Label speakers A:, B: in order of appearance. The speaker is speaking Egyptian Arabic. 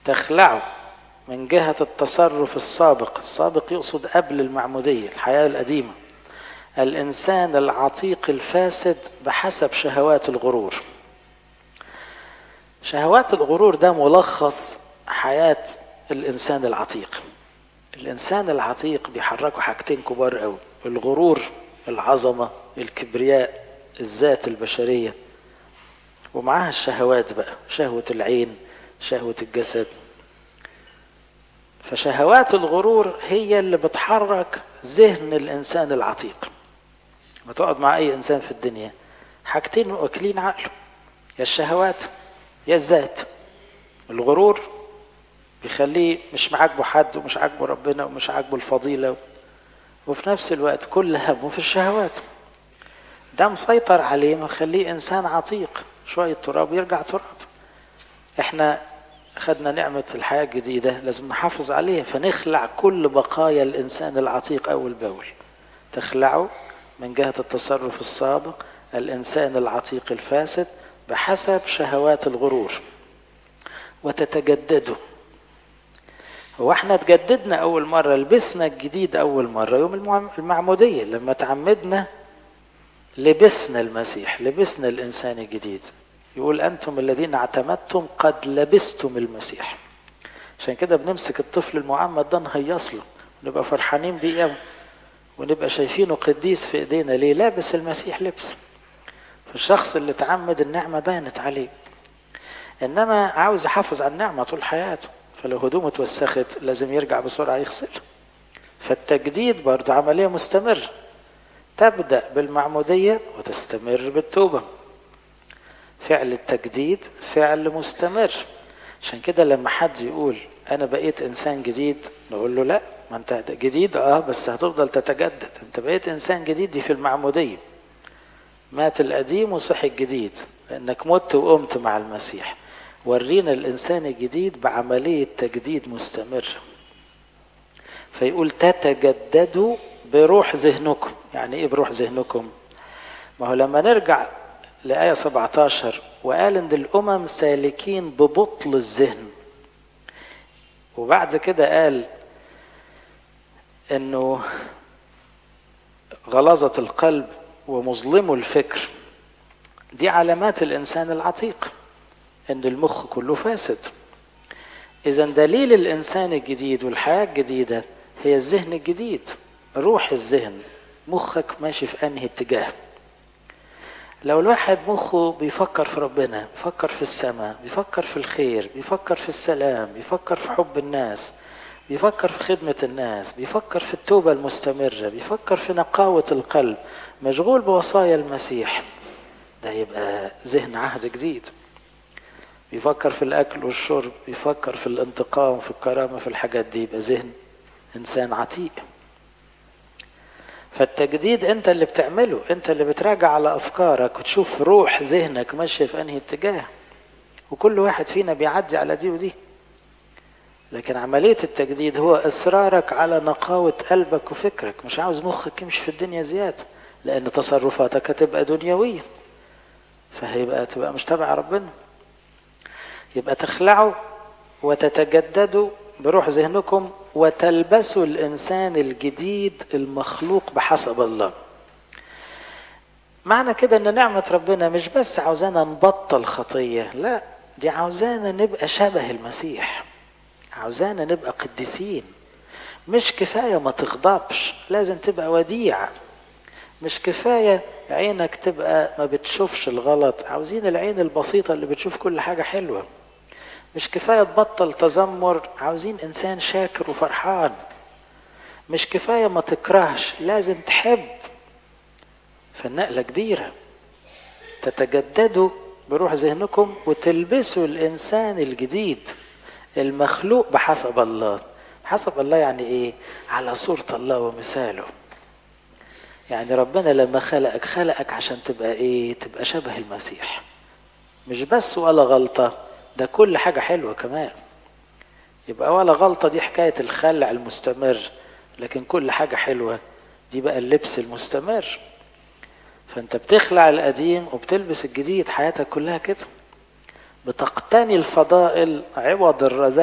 A: تخلعه من جهة التصرف السابق السابق يقصد قبل المعمودية الحياة القديمة الإنسان العتيق الفاسد بحسب شهوات الغرور شهوات الغرور ده ملخص حياة الإنسان العتيق الإنسان العتيق بيحركوا حاجتين كبار قوي الغرور العظمة الكبرياء الذات البشرية ومعاها الشهوات بقى شهوة العين شهوة الجسد فشهوات الغرور هي اللي بتحرك ذهن الإنسان العتيق ما تقعد مع أي إنسان في الدنيا حاجتين واكلين عقله يا الشهوات يا الذات الغرور بيخليه مش عاجبه حد ومش عاجبه ربنا ومش عاجبه الفضيلة وفي نفس الوقت كل همه في الشهوات ده مسيطر عليه مخليه إنسان عتيق شوية تراب يرجع تراب احنا خدنا نعمة الحياة الجديدة لازم نحافظ عليها فنخلع كل بقايا الإنسان العتيق أول بأول تخلعه من جهة التصرف السابق الإنسان العتيق الفاسد بحسب شهوات الغرور وتتجدده هو احنا تجددنا أول مرة لبسنا الجديد أول مرة يوم المعمودية لما تعمدنا لبسنا المسيح لبسنا الإنسان الجديد يقول أنتم الذين اعتمدتم قد لبستم المسيح عشان كده بنمسك الطفل المعمد ده نهيص له ونبقى فرحانين بيه ونبقى شايفينه قديس في ايدينا ليه لابس المسيح لبس فالشخص اللي تعمد النعمة بانت عليه انما عاوز يحافظ على النعمة طول حياته فلو هدومه اتوسخت لازم يرجع بسرعة يغسلها فالتجديد برضه عملية مستمرة تبدأ بالمعمودية وتستمر بالتوبة فعل التجديد فعل مستمر عشان كده لما حد يقول انا بقيت انسان جديد نقول له لا ما انت جديد اه بس هتفضل تتجدد انت بقيت انسان جديد دي في المعمودية مات القديم وصحي الجديد لانك مت وقمت مع المسيح ورينا الانسان الجديد بعملية تجديد مستمر فيقول تتجددوا بروح ذهنكم يعني ايه بروح ذهنكم ما هو لما نرجع لآية 17 وقال إن الأمم سالكين ببطل الذهن وبعد كده قال إنه غلاظة القلب ومظلمه الفكر دي علامات الإنسان العتيق إن المخ كله فاسد إذا دليل الإنسان الجديد والحياة الجديدة هي الذهن الجديد روح الذهن مخك ماشي في أنهي اتجاه لو الواحد مخه بيفكر في ربنا بيفكر في السماء بيفكر في الخير بيفكر في السلام بيفكر في حب الناس بيفكر في خدمة الناس بيفكر في التوبة المستمرة بيفكر في نقاوة القلب مشغول بوصايا المسيح ده يبقى ذهن عهد جديد بيفكر في الأكل والشرب بيفكر في الانتقام في الكرامة في الحاجات دي يبقى ذهن إنسان عتيق فالتجديد انت اللي بتعمله انت اللي بتراجع على افكارك وتشوف روح ذهنك ماشيه في انهي اتجاه وكل واحد فينا بيعدي على دي ودي لكن عملية التجديد هو إصرارك على نقاوة قلبك وفكرك مش عاوز مخك يمشي في الدنيا زيادة لأن تصرفاتك هتبقى دنيوية فهيبقى تبقى مش تبع ربنا يبقى تخلعوا وتتجددوا بروح ذهنكم وتلبسوا الانسان الجديد المخلوق بحسب الله معنى كده ان نعمة ربنا مش بس عاوزانا نبطل خطية لا دي عاوزانا نبقى شبه المسيح عاوزانا نبقى قديسين مش كفاية ما تغضبش لازم تبقى وديع مش كفاية عينك تبقى ما بتشوفش الغلط عاوزين العين البسيطة اللي بتشوف كل حاجة حلوة مش كفاية تبطل تذمر عاوزين إنسان شاكر وفرحان مش كفاية ما تكرهش لازم تحب فالنقلة كبيرة تتجددوا بروح ذهنكم وتلبسوا الإنسان الجديد المخلوق بحسب الله حسب الله يعني إيه على صورة الله ومثاله يعني ربنا لما خلقك خلقك عشان تبقى إيه تبقى شبه المسيح مش بس ولا غلطة ده كل حاجة حلوة كمان يبقى ولا غلطة دي حكاية الخلع المستمر لكن كل حاجة حلوة دي بقى اللبس المستمر فانت بتخلع القديم وبتلبس الجديد حياتك كلها كده بتقتني الفضائل عوض الرذائل